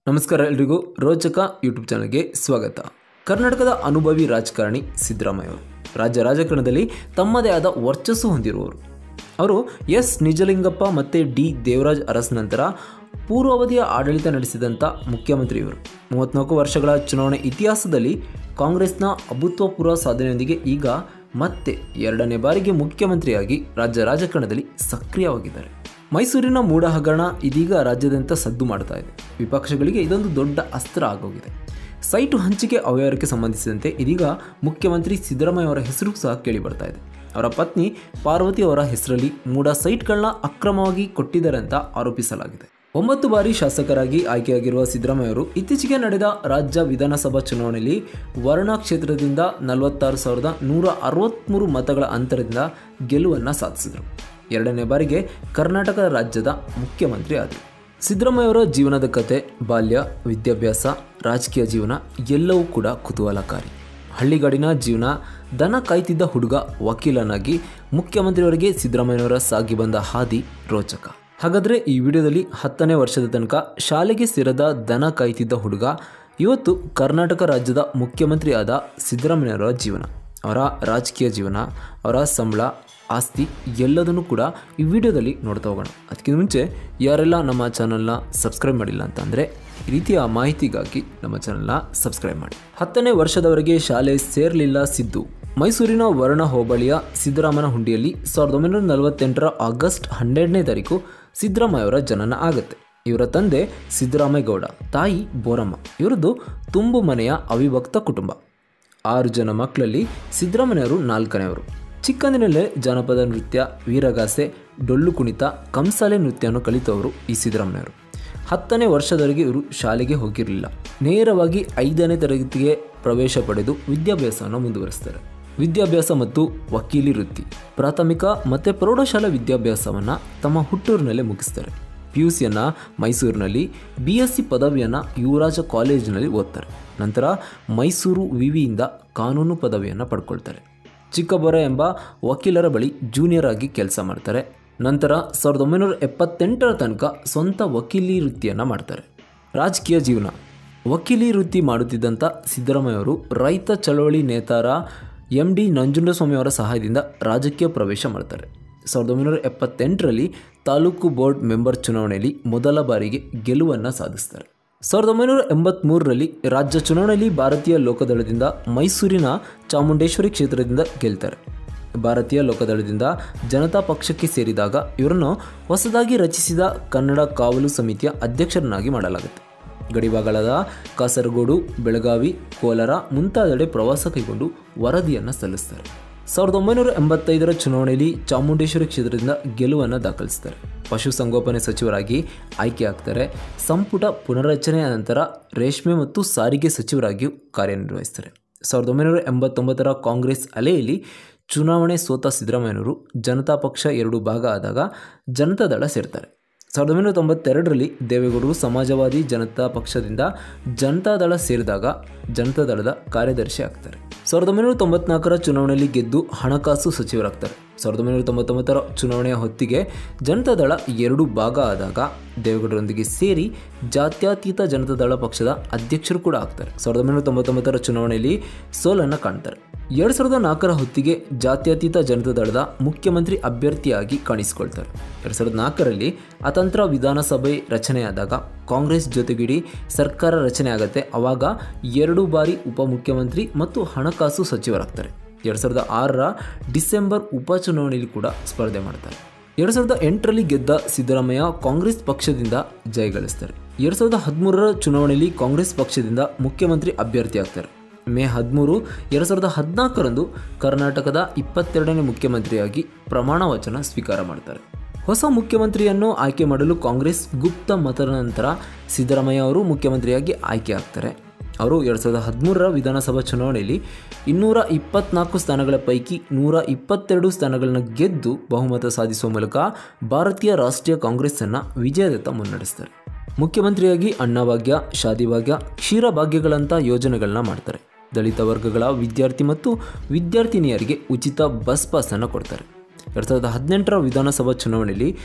ನಮಸ್ಕಾರ ಎಲ್ರಿಗೂ ರೋಚಕ ಯೂಟ್ಯೂಬ್ ಚಾನಲ್ಗೆ ಸ್ವಾಗತ ಕರ್ನಾಟಕದ ಅನುಭವಿ ರಾಜಕಾರಣಿ ಸಿದ್ದರಾಮಯ್ಯ ಅವರು ರಾಜ್ಯ ರಾಜಕಾರಣದಲ್ಲಿ ತಮ್ಮದೇ ಆದ ವರ್ಚಸ್ಸು ಹೊಂದಿರುವವರು ಅವರು ಎಸ್ ನಿಜಲಿಂಗಪ್ಪ ಮತ್ತು ಡಿ ದೇವರಾಜ್ ಅರಸ್ ನಂತರ ಪೂರ್ವಾವಧಿಯ ಆಡಳಿತ ನಡೆಸಿದಂಥ ಮುಖ್ಯಮಂತ್ರಿ ಇವರು ಮೂವತ್ತ್ನಾಲ್ಕು ವರ್ಷಗಳ ಚುನಾವಣೆ ಇತಿಹಾಸದಲ್ಲಿ ಕಾಂಗ್ರೆಸ್ನ ಅಭೂತಪೂರ್ವ ಸಾಧನೆಯೊಂದಿಗೆ ಈಗ ಮತ್ತೆ ಎರಡನೇ ಬಾರಿಗೆ ಮುಖ್ಯಮಂತ್ರಿಯಾಗಿ ರಾಜ್ಯ ರಾಜಕಾರಣದಲ್ಲಿ ಸಕ್ರಿಯವಾಗಿದ್ದಾರೆ ಮೈಸೂರಿನ ಮೂಡ ಹಗರಣ ಇದೀಗ ರಾಜ್ಯಾದ್ಯಂತ ಸದ್ದು ಮಾಡ್ತಾ ಇದೆ ವಿಪಕ್ಷಗಳಿಗೆ ಇದೊಂದು ದೊಡ್ಡ ಅಸ್ತ್ರ ಆಗೋಗಿದೆ ಸೈಟು ಹಂಚಿಕೆ ಅವ್ಯವಹಾರಕ್ಕೆ ಸಂಬಂಧಿಸಿದಂತೆ ಇದೀಗ ಮುಖ್ಯಮಂತ್ರಿ ಸಿದ್ದರಾಮಯ್ಯ ಅವರ ಹೆಸರು ಸಹ ಕೇಳಿ ಬರ್ತಾ ಇದೆ ಅವರ ಪತ್ನಿ ಪಾರ್ವತಿ ಅವರ ಹೆಸರಲ್ಲಿ ಮೂಡ ಸೈಟ್ಗಳನ್ನ ಅಕ್ರಮವಾಗಿ ಕೊಟ್ಟಿದ್ದಾರೆ ಅಂತ ಆರೋಪಿಸಲಾಗಿದೆ ಒಂಬತ್ತು ಬಾರಿ ಶಾಸಕರಾಗಿ ಆಯ್ಕೆಯಾಗಿರುವ ಸಿದ್ದರಾಮಯ್ಯ ಅವರು ಇತ್ತೀಚೆಗೆ ನಡೆದ ರಾಜ್ಯ ವಿಧಾನಸಭಾ ಚುನಾವಣೆಯಲ್ಲಿ ವರ್ಣ ಕ್ಷೇತ್ರದಿಂದ ನಲವತ್ತಾರು ಸಾವಿರದ ನೂರ ಅರವತ್ತ್ಮೂರು ಮತಗಳ ಅಂತರದಿಂದ ಗೆಲುವನ್ನು ಸಾಧಿಸಿದರು ಎರಡನೇ ಬಾರಿಗೆ ಕರ್ನಾಟಕ ರಾಜ್ಯದ ಮುಖ್ಯಮಂತ್ರಿ ಆದರು ಸಿದ್ದರಾಮಯ್ಯವರ ಜೀವನದ ಕತೆ ಬಾಲ್ಯ ವಿದ್ಯಾಭ್ಯಾಸ ರಾಜಕೀಯ ಜೀವನ ಎಲ್ಲವೂ ಕೂಡ ಕುತೂಹಲಕಾರಿ ಹಳ್ಳಿಗಾಡಿನ ಜೀವನ ದನ ಕಾಯ್ತಿದ್ದ ಹುಡುಗ ವಕೀಲನಾಗಿ ಮುಖ್ಯಮಂತ್ರಿಯವರಿಗೆ ಸಿದ್ದರಾಮಯ್ಯನವರ ಸಾಗಿ ಬಂದ ಹಾದಿ ರೋಚಕ ಹಾಗಾದರೆ ಈ ವಿಡಿಯೋದಲ್ಲಿ ಹತ್ತನೇ ವರ್ಷದ ತನಕ ಶಾಲೆಗೆ ಸೇರದ ದನ ಕಾಯ್ತಿದ್ದ ಹುಡುಗ ಇವತ್ತು ಕರ್ನಾಟಕ ರಾಜ್ಯದ ಮುಖ್ಯಮಂತ್ರಿ ಆದ ಸಿದ್ದರಾಮಯ್ಯನವರ ಜೀವನ ಅವರ ರಾಜಕೀಯ ಜೀವನ ಅವರ ಸಂಬಳ ಆಸ್ತಿ ಎಲ್ಲದನ್ನು ಕೂಡ ಈ ವಿಡಿಯೋದಲ್ಲಿ ನೋಡ್ತಾ ಹೋಗೋಣ ಅದಕ್ಕಿಂತ ಮುಂಚೆ ಯಾರೆಲ್ಲ ನಮ್ಮ ಚಾನಲ್ನ ಸಬ್ಸ್ಕ್ರೈಬ್ ಮಾಡಿಲ್ಲ ಅಂತಂದರೆ ಈ ರೀತಿಯ ಮಾಹಿತಿಗಾಗಿ ನಮ್ಮ ಚಾನಲ್ನ ಸಬ್ಸ್ಕ್ರೈಬ್ ಮಾಡಿ ಹತ್ತನೇ ವರ್ಷದವರೆಗೆ ಶಾಲೆ ಸೇರಲಿಲ್ಲ ಸಿದ್ದು ಮೈಸೂರಿನ ವರ್ಣ ಹೋಬಳಿಯ ಸಿದ್ದರಾಮನ ಹುಂಡಿಯಲ್ಲಿ ಸಾವಿರದ ಒಂಬೈನೂರ ನಲವತ್ತೆಂಟರ ಆಗಸ್ಟ್ ಹನ್ನೆರಡನೇ ತಾರೀಕು ಸಿದ್ದರಾಮಯ್ಯ ಅವರ ಜನನ ಆಗುತ್ತೆ ಇವರ ತಂದೆ ಸಿದ್ದರಾಮೇಗೌಡ ತಾಯಿ ಬೋರಮ್ಮ ಇವರದ್ದು ತುಂಬು ಮನೆಯ ಅವಿಭಕ್ತ ಕುಟುಂಬ ಆರು ಜನ ಮಕ್ಕಳಲ್ಲಿ ಸಿದ್ದರಾಮಯ್ಯವರು ನಾಲ್ಕನೆಯವರು ಚಿಕ್ಕಂದಿನಲ್ಲೇ ಜಾನಪದ ನೃತ್ಯ ವೀರಗಾಸೆ ಡೊಳ್ಳು ಕುಣಿತ ಕಂಸಾಲೆ ನೃತ್ಯವನ್ನು ಕಲಿತವರು ಈ ಸಿದ್ದರಾಮಯ್ಯವರು ಹತ್ತನೇ ವರ್ಷದವರೆಗೆ ಇವರು ಶಾಲೆಗೆ ಹೋಗಿರಲಿಲ್ಲ ನೇರವಾಗಿ ಐದನೇ ತರಗತಿಗೆ ಪ್ರವೇಶ ಪಡೆದು ವಿದ್ಯಾಭ್ಯಾಸವನ್ನು ಮುಂದುವರಿಸ್ತಾರೆ ವಿದ್ಯಾಭ್ಯಾಸ ಮತ್ತು ವಕೀಲಿ ವೃತ್ತಿ ಪ್ರಾಥಮಿಕ ಮತ್ತು ಪ್ರೌಢಶಾಲಾ ವಿದ್ಯಾಭ್ಯಾಸವನ್ನು ತಮ್ಮ ಹುಟ್ಟೂರಿನಲ್ಲೇ ಮುಗಿಸ್ತಾರೆ ಪಿ ಯು ಸಿಯನ್ನು ಮೈಸೂರಿನಲ್ಲಿ ಬಿ ಎಸ್ ಸಿ ಪದವಿಯನ್ನು ಯುವರಾಜ ಕಾಲೇಜಿನಲ್ಲಿ ಓದ್ತಾರೆ ನಂತರ ಮೈಸೂರು ವಿವಿಯಿಂದ ಕಾನೂನು ಪದವಿಯನ್ನು ಪಡ್ಕೊಳ್ತಾರೆ ಚಿಕ್ಕಬೊರ ಎಂಬ ವಕೀಲರ ಬಳಿ ಜೂನಿಯರ್ ಆಗಿ ಕೆಲಸ ಮಾಡ್ತಾರೆ ನಂತರ ಸಾವಿರದ ಒಂಬೈನೂರ ಎಪ್ಪತ್ತೆಂಟರ ತನಕ ಸ್ವಂತ ವಕೀಲಿ ವೃತ್ತಿಯನ್ನು ಮಾಡ್ತಾರೆ ರಾಜಕೀಯ ಜೀವನ ವಕೀಲಿ ವೃತ್ತಿ ಮಾಡುತ್ತಿದ್ದಂಥ ಸಿದ್ದರಾಮಯ್ಯ ಅವರು ರೈತ ಚಳವಳಿ ನೇತಾರ ಎಂ ಡಿ ನಂಜುಂಡಸ್ವಾಮಿ ಅವರ ಸಹಾಯದಿಂದ ರಾಜಕೀಯ ಪ್ರವೇಶ ಮಾಡ್ತಾರೆ ಸಾವಿರದ ಒಂಬೈನೂರ ಎಪ್ಪತ್ತೆಂಟರಲ್ಲಿ ತಾಲೂಕು ಬೋರ್ಡ್ ಮೆಂಬರ್ ಚುನಾವಣೆಯಲ್ಲಿ ಮೊದಲ ಬಾರಿಗೆ ಗೆಲುವನ್ನು ಸಾಧಿಸ್ತಾರೆ ಸಾವಿರದ ಒಂಬೈನೂರ ಎಂಬತ್ತ್ಮೂರರಲ್ಲಿ ರಾಜ್ಯ ಚುನಾವಣೆಯಲ್ಲಿ ಭಾರತೀಯ ಲೋಕದಳದಿಂದ ಮೈಸೂರಿನ ಚಾಮುಂಡೇಶ್ವರಿ ಕ್ಷೇತ್ರದಿಂದ ಗೆಲ್ತಾರೆ ಭಾರತೀಯ ಲೋಕದಳದಿಂದ ಜನತಾ ಪಕ್ಷಕ್ಕೆ ಸೇರಿದಾಗ ಇವರನ್ನು ಹೊಸದಾಗಿ ರಚಿಸಿದ ಕನ್ನಡ ಕಾವಲು ಸಮಿತಿಯ ಅಧ್ಯಕ್ಷರನ್ನಾಗಿ ಮಾಡಲಾಗುತ್ತೆ ಗಡಿಭಾಗಗಳಾದ ಕಾಸರಗೋಡು ಬೆಳಗಾವಿ ಕೋಲಾರ ಮುಂತಾದೆಡೆ ಪ್ರವಾಸ ಕೈಗೊಂಡು ವರದಿಯನ್ನು ಸಲ್ಲಿಸ್ತಾರೆ ಸಾವಿರದ ಒಂಬೈನೂರ ಎಂಬತ್ತೈದರ ಚುನಾವಣೆಯಲ್ಲಿ ಚಾಮುಂಡೇಶ್ವರಿ ಕ್ಷೇತ್ರದಿಂದ ಗೆಲುವನ್ನು ದಾಖಲಿಸ್ತಾರೆ ಪಶುಸಂಗೋಪನೆ ಸಚಿವರಾಗಿ ಆಯ್ಕೆ ಆಗ್ತಾರೆ ಸಂಪುಟ ಪುನರ್ರಚನೆಯ ನಂತರ ರೇಷ್ಮೆ ಮತ್ತು ಸಾರಿಗೆ ಸಚಿವರಾಗಿಯೂ ಕಾರ್ಯನಿರ್ವಹಿಸ್ತಾರೆ ಸಾವಿರದ ಒಂಬೈನೂರ ಎಂಬತ್ತೊಂಬತ್ತರ ಕಾಂಗ್ರೆಸ್ ಅಲೆಯಲ್ಲಿ ಚುನಾವಣೆ ಸೋತ ಸಿದ್ದರಾಮಯ್ಯನವರು ಜನತಾ ಪಕ್ಷ ಎರಡು ಭಾಗ ಆದಾಗ ಜನತಾದಳ ಸೇರ್ತಾರೆ ಸಾವಿರದ ಒಂಬೈನೂರ ತೊಂಬತ್ತೆರಡರಲ್ಲಿ ದೇವೇಗೌಡರು ಸಮಾಜವಾದಿ ಜನತಾ ಪಕ್ಷದಿಂದ ಜನತಾದಳ ಸೇರಿದಾಗ ಜನತಾದಳದ ಕಾರ್ಯದರ್ಶಿ ಆಗ್ತಾರೆ ಸಾವಿರದ ಒಂಬೈನೂರ ತೊಂಬತ್ನಾಲ್ಕರ ಚುನಾವಣೆಯಲ್ಲಿ ಗೆದ್ದು ಹಣಕಾಸು ಸಚಿವರಾಗ್ತಾರೆ ಸಾವಿರದ ಒಂಬೈನೂರ ತೊಂಬತ್ತೊಂಬತ್ತರ ಚುನಾವಣೆಯ ಹೊತ್ತಿಗೆ ಜನತಾದಳ ಎರಡು ಭಾಗ ಆದಾಗ ದೇವೇಗೌಡರೊಂದಿಗೆ ಸೇರಿ ಜಾತ್ಯತೀತ ಜನತಾದಳ ಪಕ್ಷದ ಅಧ್ಯಕ್ಷರು ಕೂಡ ಆಗ್ತಾರೆ ಸಾವಿರದ ಒಂಬೈನೂರ ತೊಂಬತ್ತೊಂಬತ್ತರ ಚುನಾವಣೆಯಲ್ಲಿ ಸೋಲನ್ನು ಕಾಣ್ತಾರೆ ಎರಡು ಸಾವಿರದ ನಾಲ್ಕರ ಹೊತ್ತಿಗೆ ಜಾತ್ಯತೀತ ಜನತಾದಳದ ಮುಖ್ಯಮಂತ್ರಿ ಅಭ್ಯರ್ಥಿಯಾಗಿ ಕಾಣಿಸಿಕೊಳ್ತಾರೆ ಎರಡು ಸಾವಿರದ ನಾಲ್ಕರಲ್ಲಿ ಅತಂತ್ರ ವಿಧಾನಸಭೆ ರಚನೆಯಾದಾಗ ಕಾಂಗ್ರೆಸ್ ಜೊತೆಗಿಡಿ ಸರ್ಕಾರ ರಚನೆ ಆಗುತ್ತೆ ಆವಾಗ ಎರಡು ಬಾರಿ ಉಪಮುಖ್ಯಮಂತ್ರಿ ಮತ್ತು ಹಣಕಾಸು ಸಚಿವರಾಗ್ತಾರೆ ಎರಡು ಸಾವಿರದ ಆರರ ಡಿಸೆಂಬರ್ ಉಪಚುನಾವಣೆಯಲ್ಲಿ ಕೂಡ ಸ್ಪರ್ಧೆ ಮಾಡ್ತಾರೆ ಎರಡು ಸಾವಿರದ ಎಂಟರಲ್ಲಿ ಗೆದ್ದ ಸಿದ್ದರಾಮಯ್ಯ ಕಾಂಗ್ರೆಸ್ ಪಕ್ಷದಿಂದ ಜಯಗಳಿಸ್ತಾರೆ ಎರಡು ಸಾವಿರದ ಹದಿಮೂರರ ಚುನಾವಣೆಯಲ್ಲಿ ಕಾಂಗ್ರೆಸ್ ಪಕ್ಷದಿಂದ ಮುಖ್ಯಮಂತ್ರಿ ಅಭ್ಯರ್ಥಿ ಆಗ್ತಾರೆ ಮೇ ಹದಿಮೂರು ಎರಡು ಸಾವಿರದ ಹದಿನಾಲ್ಕರಂದು ಕರ್ನಾಟಕದ ಇಪ್ಪತ್ತೆರಡನೇ ಮುಖ್ಯಮಂತ್ರಿಯಾಗಿ ಪ್ರಮಾಣ ವಚನ ಸ್ವೀಕಾರ ಮಾಡ್ತಾರೆ ಹೊಸ ಮುಖ್ಯಮಂತ್ರಿಯನ್ನು ಆಯ್ಕೆ ಮಾಡಲು ಕಾಂಗ್ರೆಸ್ ಗುಪ್ತ ಮತದ ನಂತರ ಸಿದ್ದರಾಮಯ್ಯ ಅವರು ಮುಖ್ಯಮಂತ್ರಿಯಾಗಿ ಆಯ್ಕೆ ಆಗ್ತಾರೆ ಅವರು ಎರಡು ಸಾವಿರದ ಹದಿಮೂರರ ವಿಧಾನಸಭಾ ಚುನಾವಣೆಯಲ್ಲಿ ಇನ್ನೂರ ಇಪ್ಪತ್ನಾಲ್ಕು ಸ್ಥಾನಗಳ ಪೈಕಿ ನೂರ ಇಪ್ಪತ್ತೆರಡು ಸ್ಥಾನಗಳನ್ನು ಗೆದ್ದು ಬಹುಮತ ಸಾಧಿಸುವ ಮೂಲಕ ಭಾರತೀಯ ರಾಷ್ಟ್ರೀಯ ಕಾಂಗ್ರೆಸ್ಸನ್ನು ವಿಜಯದತ್ತ ಮುನ್ನಡೆಸ್ತಾರೆ ಮುಖ್ಯಮಂತ್ರಿಯಾಗಿ ಅನ್ನಭಾಗ್ಯ ಶಾದಿಭಾಗ್ಯ ಕ್ಷೀರಭಾಗ್ಯಗಳಂಥ ಯೋಜನೆಗಳನ್ನ ಮಾಡ್ತಾರೆ ದಲಿತ ವರ್ಗಗಳ ವಿದ್ಯಾರ್ಥಿ ಮತ್ತು ವಿದ್ಯಾರ್ಥಿನಿಯರಿಗೆ ಉಚಿತ ಬಸ್ ಪಾಸನ್ನು ಕೊಡ್ತಾರೆ ಎರಡು ಸಾವಿರದ ಹದಿನೆಂಟರ ವಿಧಾನಸಭಾ ಚುನಾವಣೆಯಲ್ಲಿ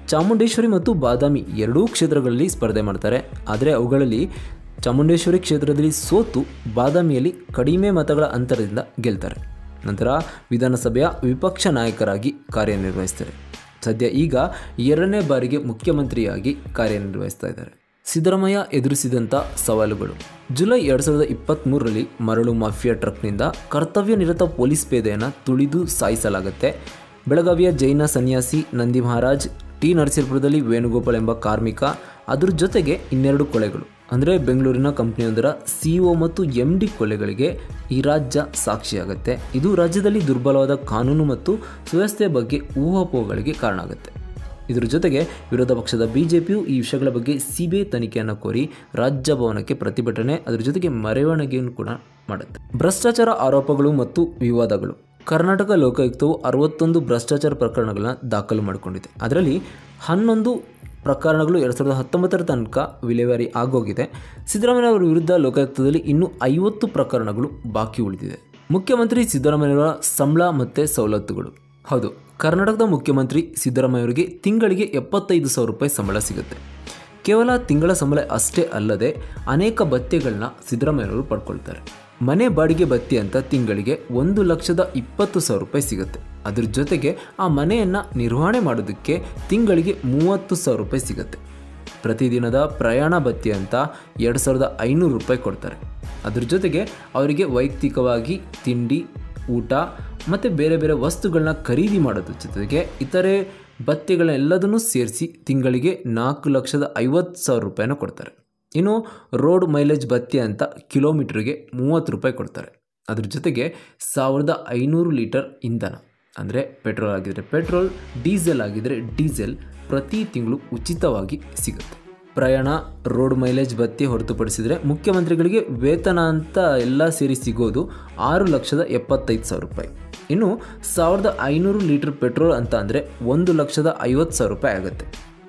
ಚಾಮುಂಡೇಶ್ವರಿ ಮತ್ತು ಬಾದಾಮಿ ಎರಡೂ ಕ್ಷೇತ್ರಗಳಲ್ಲಿ ಸ್ಪರ್ಧೆ ಮಾಡ್ತಾರೆ ಆದರೆ ಅವುಗಳಲ್ಲಿ ಚಾಮುಂಡೇಶ್ವರಿ ಕ್ಷೇತ್ರದಲ್ಲಿ ಸೋತು ಬಾದಾಮಿಯಲ್ಲಿ ಕಡಿಮೆ ಮತಗಳ ಅಂತರದಿಂದ ಗೆಲ್ತಾರೆ ನಂತರ ವಿಧಾನಸಭೆಯ ವಿಪಕ್ಷ ನಾಯಕರಾಗಿ ಕಾರ್ಯನಿರ್ವಹಿಸ್ತಾರೆ ಸದ್ಯ ಈಗ ಎರಡನೇ ಬಾರಿಗೆ ಮುಖ್ಯಮಂತ್ರಿಯಾಗಿ ಕಾರ್ಯನಿರ್ವಹಿಸ್ತಾ ಇದ್ದಾರೆ ಸಿದ್ದರಾಮಯ್ಯ ಎದುರಿಸಿದಂಥ ಸವಾಲುಗಳು ಜುಲೈ ಎರಡು ಸಾವಿರದ ಇಪ್ಪತ್ತ್ಮೂರರಲ್ಲಿ ಮರಳು ಮಾಫಿಯಾ ಟ್ರಕ್ನಿಂದ ಕರ್ತವ್ಯ ನಿರತ ಪೊಲೀಸ್ ಪೇದೆಯನ್ನು ತುಳಿದು ಸಾಯಿಸಲಾಗುತ್ತೆ ಬೆಳಗಾವಿಯ ಜೈನ ಸನ್ಯಾಸಿ ನಂದಿ ಮಹಾರಾಜ್ ಟಿ ನರಸೀಪುರದಲ್ಲಿ ವೇಣುಗೋಪಾಲ್ ಎಂಬ ಕಾರ್ಮಿಕ ಅದ್ರ ಜೊತೆಗೆ ಇನ್ನೆರಡು ಕೊಲೆಗಳು ಅಂದರೆ ಬೆಂಗಳೂರಿನ ಕಂಪ್ನಿಯೊಂದರ ಸಿಇಒ ಮತ್ತು ಎಂ ಡಿ ಕೊಲೆಗಳಿಗೆ ಈ ರಾಜ್ಯ ಸಾಕ್ಷಿಯಾಗುತ್ತೆ ಇದು ರಾಜ್ಯದಲ್ಲಿ ದುರ್ಬಲವಾದ ಕಾನೂನು ಮತ್ತು ಸುವ್ಯವಸ್ಥೆಯ ಬಗ್ಗೆ ಊಹಾಪೋಹಗಳಿಗೆ ಕಾರಣ ಆಗುತ್ತೆ ಇದರ ಜೊತೆಗೆ ವಿರೋಧ ಪಕ್ಷದ ಬಿಜೆಪಿಯು ಈ ವಿಷಯಗಳ ಬಗ್ಗೆ ಸಿಬಿಐ ತನಿಖೆಯನ್ನು ಕೋರಿ ರಾಜ್ಯ ಭವನಕ್ಕೆ ಪ್ರತಿಭಟನೆ ಅದರ ಜೊತೆಗೆ ಮೆರವಣಿಗೆಯನ್ನು ಕೂಡ ಮಾಡುತ್ತೆ ಭ್ರಷ್ಟಾಚಾರ ಆರೋಪಗಳು ಮತ್ತು ವಿವಾದಗಳು ಕರ್ನಾಟಕ ಲೋಕಾಯುಕ್ತವು ಅರವತ್ತೊಂದು ಭ್ರಷ್ಟಾಚಾರ ಪ್ರಕರಣಗಳನ್ನ ದಾಖಲು ಮಾಡಿಕೊಂಡಿದೆ ಅದರಲ್ಲಿ ಹನ್ನೊಂದು ಪ್ರಕರಣಗಳು ಎರಡು ಸಾವಿರದ ಹತ್ತೊಂಬತ್ತರ ತನಕ ವಿಲೇವಾರಿ ಆಗೋಗಿದೆ ಸಿದ್ದರಾಮಯ್ಯ ಅವರ ವಿರುದ್ಧ ಲೋಕಾಯುಕ್ತದಲ್ಲಿ ಇನ್ನೂ ಐವತ್ತು ಪ್ರಕರಣಗಳು ಬಾಕಿ ಉಳಿದಿದೆ ಮುಖ್ಯಮಂತ್ರಿ ಸಿದ್ದರಾಮಯ್ಯವರ ಸಂಬಳ ಮತ್ತು ಸವಲತ್ತುಗಳು ಹೌದು ಕರ್ನಾಟಕದ ಮುಖ್ಯಮಂತ್ರಿ ಸಿದ್ದರಾಮಯ್ಯ ಅವರಿಗೆ ತಿಂಗಳಿಗೆ ಎಪ್ಪತ್ತೈದು ಸಾವಿರ ರೂಪಾಯಿ ಸಂಬಳ ಸಿಗುತ್ತೆ ಕೇವಲ ತಿಂಗಳ ಸಂಬಳ ಅಷ್ಟೇ ಅಲ್ಲದೆ ಅನೇಕ ಭತ್ಯೆಗಳನ್ನ ಸಿದ್ದರಾಮಯ್ಯವರು ಪಡ್ಕೊಳ್ತಾರೆ ಮನೆ ಬಾಡಿಗೆ ಭತ್ಯೆ ಅಂತ ತಿಂಗಳಿಗೆ ಒಂದು ಲಕ್ಷದ ಇಪ್ಪತ್ತು ಸಾವಿರ ರೂಪಾಯಿ ಸಿಗುತ್ತೆ ಅದ್ರ ಜೊತೆಗೆ ಆ ಮನೆಯನ್ನು ನಿರ್ವಹಣೆ ಮಾಡೋದಕ್ಕೆ ತಿಂಗಳಿಗೆ ಮೂವತ್ತು ಸಾವಿರ ರೂಪಾಯಿ ಸಿಗುತ್ತೆ ಪ್ರತಿದಿನದ ಪ್ರಯಾಣ ಭತ್ಯೆ ಅಂತ ಎರಡು ಸಾವಿರದ ಐನೂರು ರೂಪಾಯಿ ಕೊಡ್ತಾರೆ ಅದ್ರ ಜೊತೆಗೆ ಅವರಿಗೆ ವೈಯಕ್ತಿಕವಾಗಿ ತಿಂಡಿ ಊಟ ಮತ್ತು ಬೇರೆ ಬೇರೆ ವಸ್ತುಗಳನ್ನ ಖರೀದಿ ಮಾಡೋದ್ರ ಜೊತೆಗೆ ಇತರೆ ಭತ್ಯೆಗಳನ್ನೆಲ್ಲದನ್ನೂ ಸೇರಿಸಿ ತಿಂಗಳಿಗೆ ನಾಲ್ಕು ಲಕ್ಷದ ಐವತ್ತು ಸಾವಿರ ರೂಪಾಯಿನ ಕೊಡ್ತಾರೆ ಇನ್ನು ರೋಡ್ ಮೈಲೇಜ್ ಭತ್ಯೆ ಅಂತ ಕಿಲೋಮೀಟ್ರಿಗೆ ಮೂವತ್ತು ರೂಪಾಯಿ ಕೊಡ್ತಾರೆ ಅದ್ರ ಜೊತೆಗೆ ಸಾವಿರದ ಐನೂರು ಲೀಟರ್ ಇಂಧನ ಅಂದರೆ ಪೆಟ್ರೋಲ್ ಆಗಿದ್ದರೆ ಪೆಟ್ರೋಲ್ ಡೀಸೆಲ್ ಆಗಿದ್ದರೆ ಡೀಸೆಲ್ ಪ್ರತಿ ತಿಂಗಳು ಉಚಿತವಾಗಿ ಸಿಗುತ್ತೆ ಪ್ರಯಾಣ ರೋಡ್ ಮೈಲೇಜ್ ಭತ್ಯೆ ಹೊರತುಪಡಿಸಿದರೆ ಮುಖ್ಯಮಂತ್ರಿಗಳಿಗೆ ವೇತನ ಅಂತ ಎಲ್ಲ ಸೇರಿ ಸಿಗೋದು ಆರು ಲಕ್ಷದ ಎಪ್ಪತ್ತೈದು ಸಾವಿರ ರೂಪಾಯಿ ಇನ್ನು ಸಾವಿರದ ಐನೂರು ಲೀಟರ್ ಪೆಟ್ರೋಲ್ ಅಂತ ಅಂದರೆ ಒಂದು ಲಕ್ಷದ ಐವತ್ತು ಸಾವಿರ ರೂಪಾಯಿ ಆಗುತ್ತೆ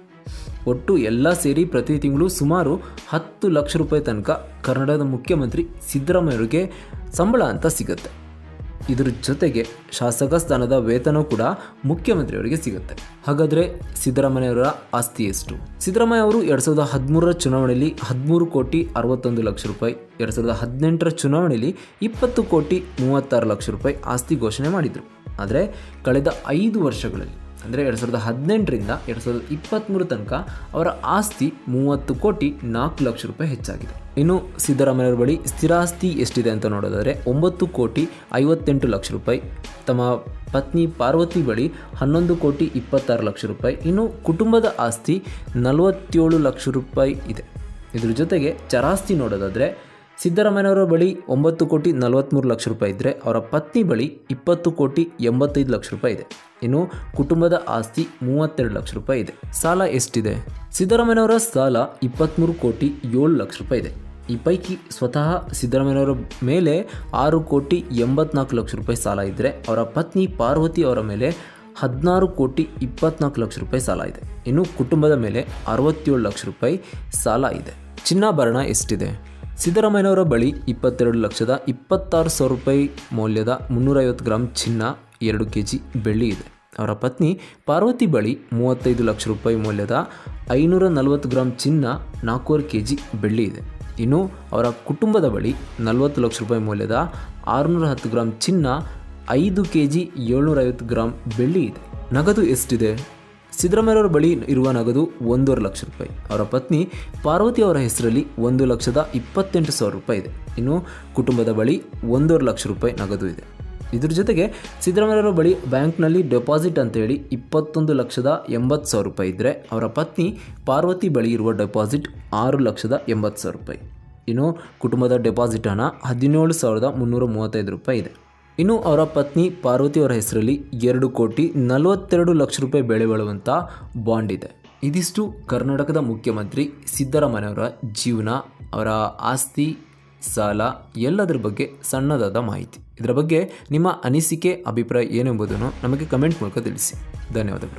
ಒಟ್ಟು ಎಲ್ಲ ಸೇರಿ ಪ್ರತಿ ತಿಂಗಳು ಸುಮಾರು ಹತ್ತು ಲಕ್ಷ ರೂಪಾಯಿ ತನಕ ಕರ್ನಾಟಕದ ಮುಖ್ಯಮಂತ್ರಿ ಸಿದ್ದರಾಮಯ್ಯರಿಗೆ ಸಂಬಳ ಅಂತ ಸಿಗುತ್ತೆ ಇದ್ರ ಜೊತೆಗೆ ಶಾಸಕ ಸ್ಥಾನದ ವೇತನ ಕೂಡ ಮುಖ್ಯಮಂತ್ರಿಯವರಿಗೆ ಸಿಗುತ್ತೆ ಹಾಗಾದರೆ ಸಿದ್ದರಾಮಯ್ಯವರ ಆಸ್ತಿ ಎಷ್ಟು ಸಿದ್ದರಾಮಯ್ಯ ಅವರು ಎರಡು ಸಾವಿರದ ಹದಿಮೂರರ ಚುನಾವಣೆಯಲ್ಲಿ ಹದಿಮೂರು ಕೋಟಿ ಅರವತ್ತೊಂದು ಲಕ್ಷ ರೂಪಾಯಿ ಎರಡು ಸಾವಿರದ ಹದಿನೆಂಟರ ಚುನಾವಣೆಯಲ್ಲಿ ಇಪ್ಪತ್ತು ಕೋಟಿ ಮೂವತ್ತಾರು ಲಕ್ಷ ರೂಪಾಯಿ ಆಸ್ತಿ ಘೋಷಣೆ ಮಾಡಿದರು ಆದರೆ ಕಳೆದ ಐದು ವರ್ಷಗಳಲ್ಲಿ ಅಂದರೆ ಎರಡು ಸಾವಿರದ ಹದಿನೆಂಟರಿಂದ ಎರಡು ಸಾವಿರದ ಇಪ್ಪತ್ತ್ಮೂರು ತನಕ ಅವರ ಆಸ್ತಿ ಮೂವತ್ತು ಕೋಟಿ ನಾಲ್ಕು ಲಕ್ಷ ರೂಪಾಯಿ ಹೆಚ್ಚಾಗಿದೆ ಇನ್ನು ಸಿದ್ದರಾಮಯ್ಯವ್ರ ಬಳಿ ಸ್ಥಿರಾಸ್ತಿ ಎಷ್ಟಿದೆ ಅಂತ ನೋಡೋದಾದರೆ ಒಂಬತ್ತು ಕೋಟಿ ಐವತ್ತೆಂಟು ಲಕ್ಷ ರೂಪಾಯಿ ತಮ್ಮ ಪತ್ನಿ ಪಾರ್ವತಿ ಬಳಿ ಹನ್ನೊಂದು ಕೋಟಿ ಇಪ್ಪತ್ತಾರು ಲಕ್ಷ ರೂಪಾಯಿ ಇನ್ನು ಕುಟುಂಬದ ಆಸ್ತಿ ನಲವತ್ತೇಳು ಲಕ್ಷ ರೂಪಾಯಿ ಇದೆ ಇದ್ರ ಜೊತೆಗೆ ಚರಾಸ್ತಿ ನೋಡೋದಾದರೆ ಸಿದ್ದರಾಮಯ್ಯನವರ ಬಳಿ ಒಂಬತ್ತು ಕೋಟಿ ನಲವತ್ತ್ಮೂರು ಲಕ್ಷ ರೂಪಾಯಿ ಇದ್ದರೆ ಅವರ ಪತ್ನಿ ಬಳಿ ಇಪ್ಪತ್ತು ಕೋಟಿ ಎಂಬತ್ತೈದು ಲಕ್ಷ ರೂಪಾಯಿ ಇದೆ ಇನ್ನು ಕುಟುಂಬದ ಆಸ್ತಿ ಮೂವತ್ತೆರಡು ಲಕ್ಷ ರೂಪಾಯಿ ಇದೆ ಸಾಲ ಎಷ್ಟಿದೆ ಸಿದ್ದರಾಮಯ್ಯನವರ ಸಾಲ ಇಪ್ಪತ್ತ್ಮೂರು ಕೋಟಿ ಏಳು ಲಕ್ಷ ರೂಪಾಯಿ ಇದೆ ಈ ಪೈಕಿ ಸ್ವತಃ ಸಿದ್ದರಾಮಯ್ಯನವರ ಮೇಲೆ ಆರು ಕೋಟಿ ಎಂಬತ್ನಾಲ್ಕು ಲಕ್ಷ ರೂಪಾಯಿ ಸಾಲ ಇದ್ದರೆ ಅವರ ಪತ್ನಿ ಪಾರ್ವತಿ ಅವರ ಮೇಲೆ ಹದಿನಾರು ಕೋಟಿ ಇಪ್ಪತ್ನಾಲ್ಕು ಲಕ್ಷ ರೂಪಾಯಿ ಸಾಲ ಇದೆ ಇನ್ನು ಕುಟುಂಬದ ಮೇಲೆ ಅರವತ್ತೇಳು ಲಕ್ಷ ರೂಪಾಯಿ ಸಾಲ ಇದೆ ಚಿನ್ನಾಭರಣ ಎಷ್ಟಿದೆ ಸಿದ್ದರಾಮಯ್ಯನವರ ಬಳಿ ಇಪ್ಪತ್ತೆರಡು ಲಕ್ಷದ ಇಪ್ಪತ್ತಾರು ಸಾವಿರ ರೂಪಾಯಿ ಮೌಲ್ಯದ ಮುನ್ನೂರೈವತ್ತು ಗ್ರಾಮ್ ಚಿನ್ನ ಎರಡು ಕೆ ಜಿ ಬೆಳ್ಳಿ ಇದೆ ಅವರ ಪತ್ನಿ ಪಾರ್ವತಿ ಬಳಿ ಮೂವತ್ತೈದು ಲಕ್ಷ ರೂಪಾಯಿ ಮೌಲ್ಯದ ಐನೂರ ನಲವತ್ತು ಗ್ರಾಮ್ ಚಿನ್ನ ನಾಲ್ಕೂವರೆ ಕೆ ಜಿ ಬೆಳ್ಳಿ ಇದೆ ಇನ್ನು ಅವರ ಕುಟುಂಬದ ಬಳಿ ನಲವತ್ತು ಲಕ್ಷ ರೂಪಾಯಿ ಮೌಲ್ಯದ ಆರುನೂರ ಹತ್ತು ಗ್ರಾಮ್ ಚಿನ್ನ ಐದು ಕೆ ಜಿ ಏಳ್ನೂರೈವತ್ತು ಗ್ರಾಮ್ ಬೆಳ್ಳಿ ಇದೆ ನಗದು ಎಷ್ಟಿದೆ ಸಿದ್ದರಾಮಯ್ಯರವರ ಬಳಿ ಇರುವ ನಗದು ಒಂದೂವರೆ ಲಕ್ಷ ರೂಪಾಯಿ ಅವರ ಪತ್ನಿ ಪಾರ್ವತಿ ಅವರ ಹೆಸರಲ್ಲಿ ಒಂದು ಲಕ್ಷದ ಇಪ್ಪತ್ತೆಂಟು ಸಾವಿರ ರೂಪಾಯಿ ಇದೆ ಇನ್ನು ಕುಟುಂಬದ ಬಳಿ ಒಂದೂವರೆ ಲಕ್ಷ ರೂಪಾಯಿ ನಗದು ಇದೆ ಇದ್ರ ಜೊತೆಗೆ ಸಿದ್ದರಾಮಯ್ಯರವರ ಬಳಿ ಬ್ಯಾಂಕ್ನಲ್ಲಿ ಡೆಪಾಸಿಟ್ ಅಂತೇಳಿ ಇಪ್ಪತ್ತೊಂದು ಲಕ್ಷದ ಎಂಬತ್ತು ಸಾವಿರ ರೂಪಾಯಿ ಇದ್ದರೆ ಅವರ ಪತ್ನಿ ಪಾರ್ವತಿ ಬಳಿ ಇರುವ ಡೆಪಾಸಿಟ್ ಆರು ಲಕ್ಷದ ಎಂಬತ್ತು ಸಾವಿರ ರೂಪಾಯಿ ಇನ್ನು ಕುಟುಂಬದ ಡೆಪಾಸಿಟ್ ಹಣ ಹದಿನೇಳು ಸಾವಿರದ ಮುನ್ನೂರ ಮೂವತ್ತೈದು ರೂಪಾಯಿ ಇದೆ ಇನ್ನು ಅವರ ಪತ್ನಿ ಪಾರ್ವತಿ ಅವರ ಹೆಸರಲ್ಲಿ ಎರಡು ಕೋಟಿ ನಲವತ್ತೆರಡು ಲಕ್ಷ ರೂಪಾಯಿ ಬೆಲೆ ಬಾಳುವಂಥ ಬಾಂಡ್ ಇದೆ ಇದಿಷ್ಟು ಕರ್ನಾಟಕದ ಮುಖ್ಯಮಂತ್ರಿ ಸಿದ್ದರಾಮಯ್ಯವರ ಜೀವನ ಅವರ ಆಸ್ತಿ ಸಾಲ ಎಲ್ಲದರ ಬಗ್ಗೆ ಸಣ್ಣದಾದ ಮಾಹಿತಿ ಇದರ ಬಗ್ಗೆ ನಿಮ್ಮ ಅನಿಸಿಕೆ ಅಭಿಪ್ರಾಯ ಏನೆಂಬುದನ್ನು ನಮಗೆ ಕಮೆಂಟ್ ಮೂಲಕ ತಿಳಿಸಿ ಧನ್ಯವಾದಗಳು